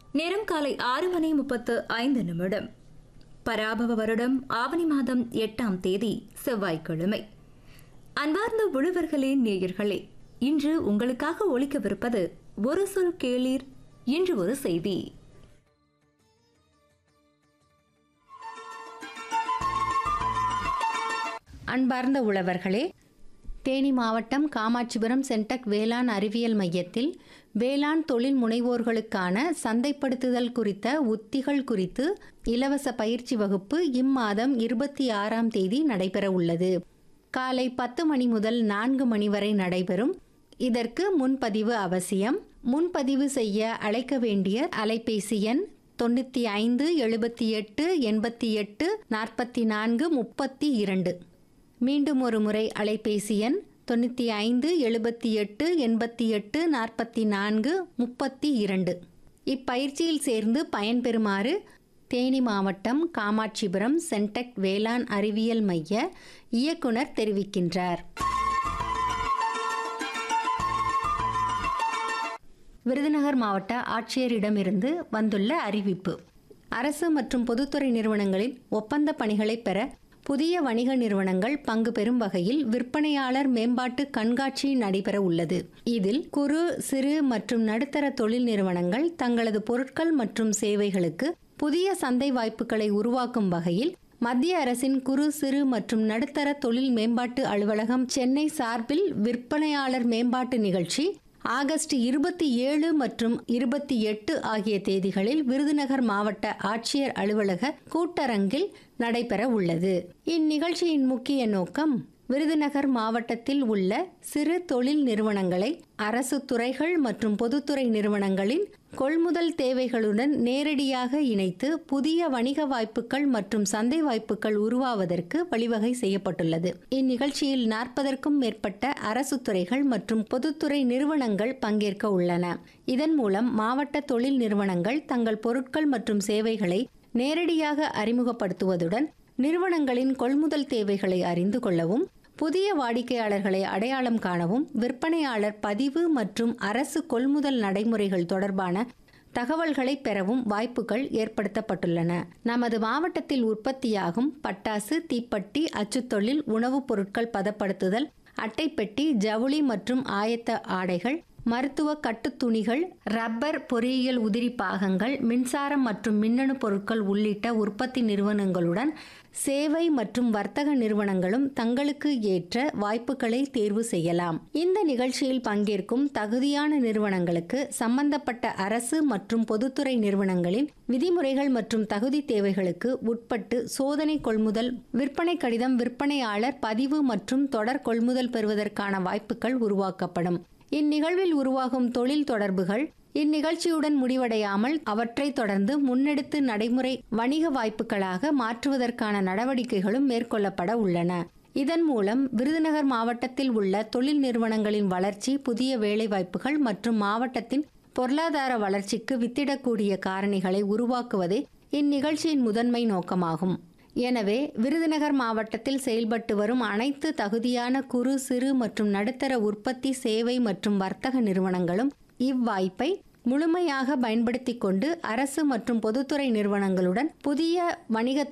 நேரம் காலை ஆறு மணி முப்பத்து ஐந்து நிமிடம் பராபவ வருடம் ஆவணி மாதம் எட்டாம் தேதி செவ்வாய்க்கிழமை அன்பார்ந்த உழவர்களே நேயர்களே இன்று உங்களுக்காக ஒலிக்கவிருப்பது ஒரு சொல் கேளீர் இன்று ஒரு செய்தி அன்பார்ந்த உழவர்களே தேனி மாவட்டம் காமாட்சிபுரம் சென்டக் வேளாண் அறிவியல் மையத்தில் வேளாண் தொழில் முனைவோர்களுக்கான சந்தைப்படுத்துதல் குறித்த உத்திகள் குறித்து இலவச பயிற்சி வகுப்பு இம்மாதம் இருபத்தி ஆறாம் தேதி நடைபெற உள்ளது காலை பத்து மணி முதல் நான்கு மணி வரை நடைபெறும் இதற்கு முன்பதிவு அவசியம் முன்பதிவு செய்ய அழைக்க வேண்டிய அலைபேசி எண் தொண்ணூற்றி ஐந்து எழுபத்தி எட்டு எண்பத்தி எட்டு நாற்பத்தி நான்கு முப்பத்தி இரண்டு மீண்டும் ஒரு முறை அலைபேசி எண் தொண்ணூற்றி ஐந்து எழுபத்தி எட்டு எண்பத்தி எட்டு நாற்பத்தி நான்கு முப்பத்தி இரண்டு இப்பயிற்சியில் சேர்ந்து பயன்பெறுமாறு தேனி மாவட்டம் காமாட்சிபுரம் சென்டெக் வேளாண் அறிவியல் மைய இயக்குனர் தெரிவிக்கின்றார் விருதுநகர் மாவட்ட ஆட்சியரிடமிருந்து வந்துள்ள அறிவிப்பு அரசு மற்றும் பொதுத்துறை நிறுவனங்களில் ஒப்பந்த பணிகளை பெற புதிய வணிக நிறுவனங்கள் பங்கு பெறும் வகையில் விற்பனையாளர் மேம்பாட்டு கண்காட்சி நடைபெற உள்ளது இதில் குறு சிறு மற்றும் நடுத்தர தொழில் நிறுவனங்கள் தங்களது பொருட்கள் மற்றும் சேவைகளுக்கு புதிய சந்தை வாய்ப்புகளை உருவாக்கும் வகையில் மத்திய அரசின் குறு சிறு மற்றும் நடுத்தர தொழில் மேம்பாட்டு அலுவலகம் சென்னை சார்பில் விற்பனையாளர் மேம்பாட்டு நிகழ்ச்சி ஆகஸ்ட் இருபத்தி ஏழு மற்றும் இருபத்தி எட்டு ஆகிய தேதிகளில் விருதுநகர் மாவட்ட ஆட்சியர் அலுவலக கூட்டரங்கில் நடைபெற உள்ளது இந்நிகழ்ச்சியின் முக்கிய நோக்கம் விருதுநகர் மாவட்டத்தில் உள்ள சிறு தொழில் நிறுவனங்களை அரசு துறைகள் மற்றும் பொதுத்துறை நிறுவனங்களின் கொள்முதல் தேவைகளுடன் நேரடியாக இணைத்து புதிய வணிக வாய்ப்புகள் மற்றும் சந்தை வாய்ப்புகள் உருவாவதற்கு வழிவகை செய்யப்பட்டுள்ளது இந்நிகழ்ச்சியில் நாற்பதற்கும் மேற்பட்ட அரசு துறைகள் மற்றும் பொதுத்துறை நிறுவனங்கள் பங்கேற்க உள்ளன இதன் மூலம் மாவட்ட தொழில் நிறுவனங்கள் தங்கள் பொருட்கள் மற்றும் சேவைகளை நேரடியாக அறிமுகப்படுத்துவதுடன் நிறுவனங்களின் கொள்முதல் தேவைகளை அறிந்து கொள்ளவும் புதிய வாடிக்கையாளர்களை அடையாளம் காணவும் விற்பனையாளர் பதிவு மற்றும் அரசு கொள்முதல் நடைமுறைகள் தொடர்பான தகவல்களை பெறவும் வாய்ப்புகள் ஏற்படுத்தப்பட்டுள்ளன நமது மாவட்டத்தில் உற்பத்தியாகும் பட்டாசு தீப்பெட்டி அச்சுத்தொழில் உணவுப் பொருட்கள் பதப்படுத்துதல் அட்டைப்பெட்டி ஜவுளி மற்றும் ஆயத்த ஆடைகள் மருத்துவ கட்டுத்துணிகள் ரப்பர் பொறியியல் உதிரி பாகங்கள் மின்சாரம் மற்றும் மின்னணு பொருட்கள் உள்ளிட்ட உற்பத்தி நிறுவனங்களுடன் சேவை மற்றும் வர்த்தக நிறுவனங்களும் தங்களுக்கு ஏற்ற வாய்ப்புகளை தேர்வு செய்யலாம் இந்த நிகழ்ச்சியில் பங்கேற்கும் தகுதியான நிறுவனங்களுக்கு சம்பந்தப்பட்ட அரசு மற்றும் பொதுத்துறை நிறுவனங்களின் விதிமுறைகள் மற்றும் தகுதி தேவைகளுக்கு உட்பட்டு சோதனை கொள்முதல் விற்பனை கடிதம் விற்பனையாளர் பதிவு மற்றும் தொடர் கொள்முதல் பெறுவதற்கான வாய்ப்புகள் உருவாக்கப்படும் இந்நிகழ்வில் உருவாகும் தொழில் தொடர்புகள் இந்நிகழ்ச்சியுடன் முடிவடையாமல் அவற்றை தொடர்ந்து முன்னெடுத்து நடைமுறை வணிக வாய்ப்புகளாக மாற்றுவதற்கான நடவடிக்கைகளும் மேற்கொள்ளப்பட உள்ளன இதன் மூலம் விருதுநகர் மாவட்டத்தில் உள்ள தொழில் நிறுவனங்களின் வளர்ச்சி புதிய வேலைவாய்ப்புகள் மற்றும் மாவட்டத்தின் பொருளாதார வளர்ச்சிக்கு வித்திடக்கூடிய காரணிகளை உருவாக்குவதே இந்நிகழ்ச்சியின் முதன்மை நோக்கமாகும் எனவே விருதுநகர் மாவட்டத்தில் செயல்பட்டு வரும் அனைத்து தகுதியான குறு சிறு மற்றும் நடுத்தர உற்பத்தி சேவை மற்றும் வர்த்தக நிறுவனங்களும் இவ்வாய்ப்பை முழுமையாக பயன்படுத்திக் கொண்டு அரசு மற்றும் பொதுத்துறை நிறுவனங்களுடன் புதிய வணிக